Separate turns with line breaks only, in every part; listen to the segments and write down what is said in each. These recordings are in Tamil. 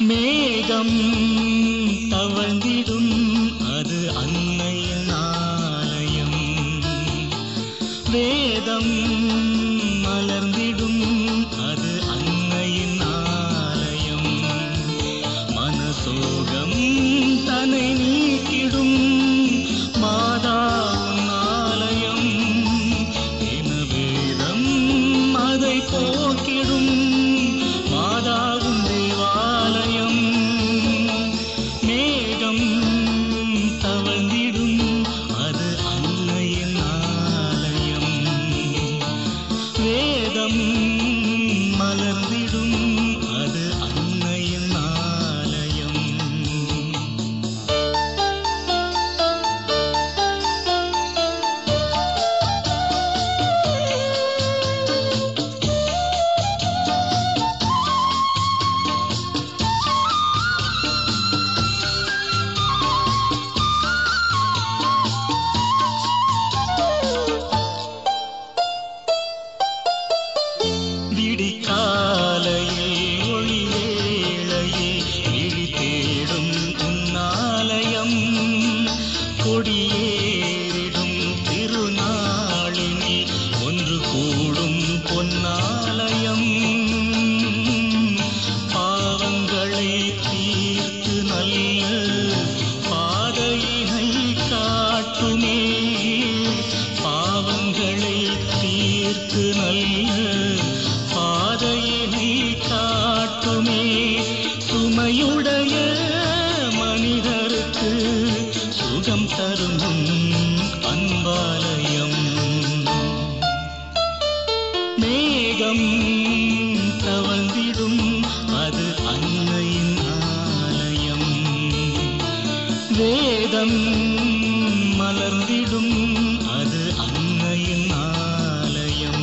மேகம் தவழ்ந்திடும் அது அன்னையின் ஆலயம் வேதம் மலர்ந்திடும் அது அன்னையின் ஆலயம் மனசோகம் தனை நீக்கிடும் மாதாவின் ஆலயம் என வேதம் அதை போக்கிடும் மாதாவின் தேவாலயம் மேகம் தவழ்ந்திடும் அது அன்னையின் ஆலயம் வேதம் மலர்ந்திடும் அது அன்னையின் ஆலயம் விடிகாலையில் ஒளி வேளையில் விழி தேடும் உன்னாலயம் கொடியேறிடும் திருநாளினில் ஒன்று கூடும் பொன்னாலயம் பாவங்களை தீர்த்து நல்ல பாதையினை காட்டுமே பாவங்களை தீர்த்து நல்ல பாதையினை காட்டுமே சுமையுடைய மனிதருக்கு சுகம் தரும் உன் அன்பாலயம் மேகம் தவழ்ந்திடும் அது அன்னையின் ஆலயம் வேதம் மலர்ந்திடும் அது அன்னையின் ஆலயம்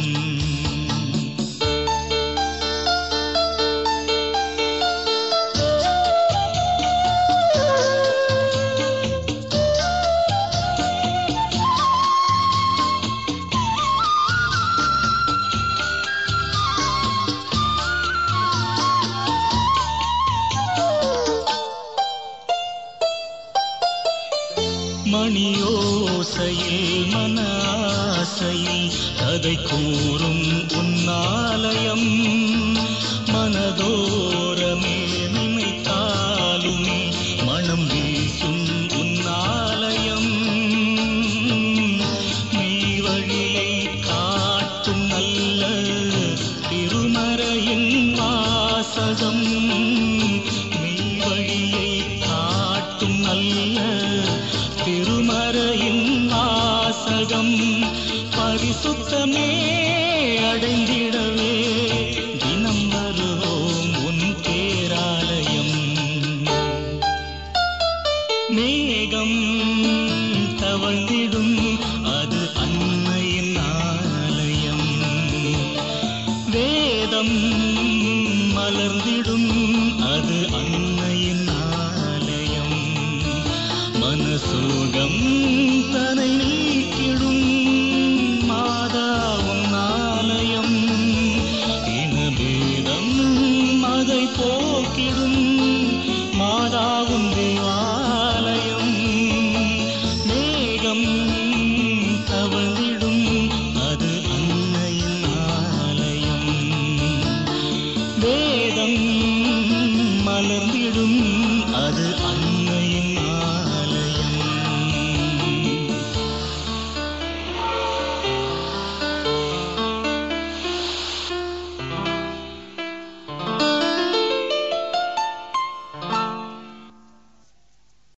மணியோசையில் மன ஆசையில் கதை கூறும் உன்னாலயம் மனதோரமே நினைத்தாலுமே மனம் வீசும் உன்னாலயம் நீ வழியை காட்டும் நல்ல திருமறையின் வாசகம் நீ வழியை காட்டும் நல்ல திருமறையின் வாசகம் பரிசுத்தமே அடைந்திடவே தினம் வருவோம் உன் பேராலயம் மேகம் தவழ்ந்திடும் அது அன்னையின் ஆலயம் வேதம் மலர்ந்திடும் அது அன்னையின் ஆலயம் மனசோகம் தனை நீக்கிடும்